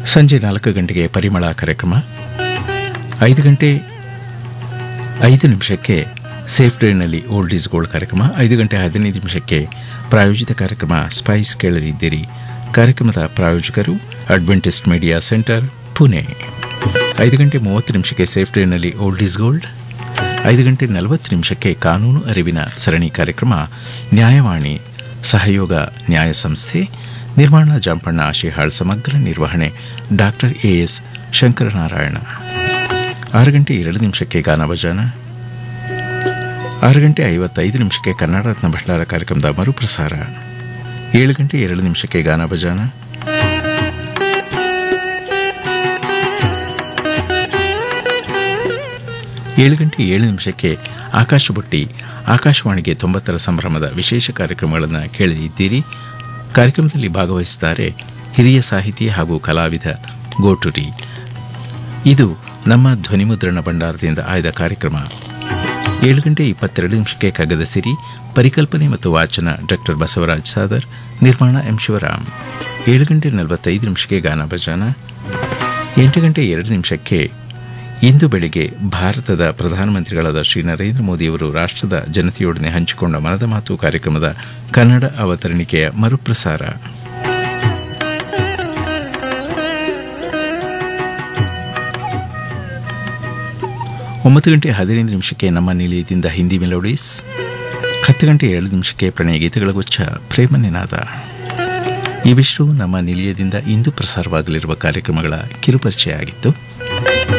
ಸಂಜೆ ನಾಲ್ಕು ಗಂಟೆಗೆ ಪರಿಮಳ ಕಾರ್ಯಕ್ರಮ ಐದು ಗಂಟೆ ಐದು ನಿಮಿಷಕ್ಕೆ ಸೇಫ್ ಡೇನಲ್ಲಿ ಓಲ್ಡ್ ಈಸ್ ಗೋಲ್ಡ್ ಕಾರ್ಯಕ್ರಮ ಐದು ಗಂಟೆ ಹದಿನೈದು ನಿಮಿಷಕ್ಕೆ ಪ್ರಾಯೋಜಿತ ಕಾರ್ಯಕ್ರಮ ಸ್ಪೈಸ್ ಕೇಳಲಿದ್ದೀರಿ ಕಾರ್ಯಕ್ರಮದ ಪ್ರಾಯೋಜಕರು ಅಡ್ವೆಂಟಿಸ್ಟ್ ಮೀಡಿಯಾ ಸೆಂಟರ್ ಪುಣೆ ಐದು ಗಂಟೆ ಮೂವತ್ತು ನಿಮಿಷಕ್ಕೆ ಸೇಫ್ ಡೇನಲ್ಲಿ ಓಲ್ಡ್ ಈಸ್ ಗೋಲ್ಡ್ ಐದು ಗಂಟೆ ನಲವತ್ತು ನಿಮಿಷಕ್ಕೆ ಕಾನೂನು ಅರಿವಿನ ಸರಣಿ ಕಾರ್ಯಕ್ರಮ ನ್ಯಾಯವಾಣಿ ಸಹಯೋಗ ನ್ಯಾಯ ಸಂಸ್ಥೆ ನಿರ್ಮಾಣ ಜಾಂಪಣ್ಣ ಆಶಿಹಾಳ್ ಸಮಗ್ರ ನಿರ್ವಹಣೆ ಡಾಕ್ಟರ್ ಎ ಎಸ್ ಶಂಕರನಾರಾಯಣ ಆರು ಗಂಟೆ ಎರಡು ನಿಮಿಷಕ್ಕೆ ಗಾನಭಜಾನ ಆರು ಗಂಟೆ ಐವತ್ತೈದು ನಿಮಿಷಕ್ಕೆ ಕನ್ನಡ ರತ್ನ ಭಂಡಾರ ಕಾರ್ಯಕ್ರಮದ ಮರುಪ್ರಸಾರ ಏಳು ಗಂಟೆ ಎರಡು ನಿಮಿಷಕ್ಕೆ ಗಾನಭಜಾನ ಏಳು ಗಂಟೆ ಏಳು ನಿಮಿಷಕ್ಕೆ ಆಕಾಶ ಬುಟ್ಟಿ ಆಕಾಶವಾಣಿಗೆ ತೊಂಬತ್ತರ ಸಂಭ್ರಮದ ವಿಶೇಷ ಕಾರ್ಯಕ್ರಮಗಳನ್ನು ಕೇಳಲಿದ್ದೀರಿ ಕಾರ್ಯಕ್ರಮದಲ್ಲಿ ಭಾಗವಹಿಸುತ್ತಾರೆ ಹಿರಿಯ ಸಾಹಿತಿ ಹಾಗೂ ಕಲಾವಿದ ಗೋಟುರಿ ಇದು ನಮ್ಮ ಧ್ವನಿಮುದ್ರಣ ಭಂಡಾರದಿಂದ ಆಯ್ದ ಕಾರ್ಯಕ್ರಮ ಏಳು ಗಂಟೆ ಇಪ್ಪತ್ತೆರಡು ನಿಮಿಷಕ್ಕೆ ಕಗ್ಗದ ಸಿರಿ ಪರಿಕಲ್ಪನೆ ಮತ್ತು ವಾಚನ ಡಾಕ್ಟರ್ ಬಸವರಾಜ್ ಸಾದರ್ ನಿರ್ಮಾಣ ಎಂ ಶಿವರಾಮ್ ಏಳು ಗಂಟೆ ನಲವತ್ತೈದು ನಿಮಿಷಕ್ಕೆ ಗಾನ ಭಜಾನ ಎಂಟು ಗಂಟೆ ಎರಡು ನಿಮಿಷಕ್ಕೆ ಇಂದು ಬೆಳಿಗ್ಗೆ ಭಾರತದ ಪ್ರಧಾನಮಂತ್ರಿಗಳಾದ ಶ್ರೀ ನರೇಂದ್ರ ಮೋದಿಯವರು ರಾಷ್ಟ್ರದ ಜನತೆಯೊಡನೆ ಹಂಚಿಕೊಂಡ ಮನದ ಮಾತು ಕಾರ್ಯಕ್ರಮದ ಕನ್ನಡ ಅವತರಣಿಕೆಯ ಮರುಪ್ರಸಾರ ಒಂಬತ್ತು ಗಂಟೆ ಹದಿನೈದು ನಿಮಿಷಕ್ಕೆ ನಮ್ಮ ನಿಲಯದಿಂದ ಹಿಂದಿ ಮೆಲೋಡೀಸ್ ಹತ್ತು ಗಂಟೆ ಎರಡು ನಿಮಿಷಕ್ಕೆ ಪ್ರಣಯ ಗೀತೆಗಳ ಗುಚ್ಛ ಪ್ರೇಮ ನಿನಾದ ಇವಿಷ್ಟು ನಮ್ಮ ನಿಲಯದಿಂದ ಇಂದು ಪ್ರಸಾರವಾಗಲಿರುವ ಕಾರ್ಯಕ್ರಮಗಳ ಕಿರುಪರಿಚಯ ಆಗಿತ್ತು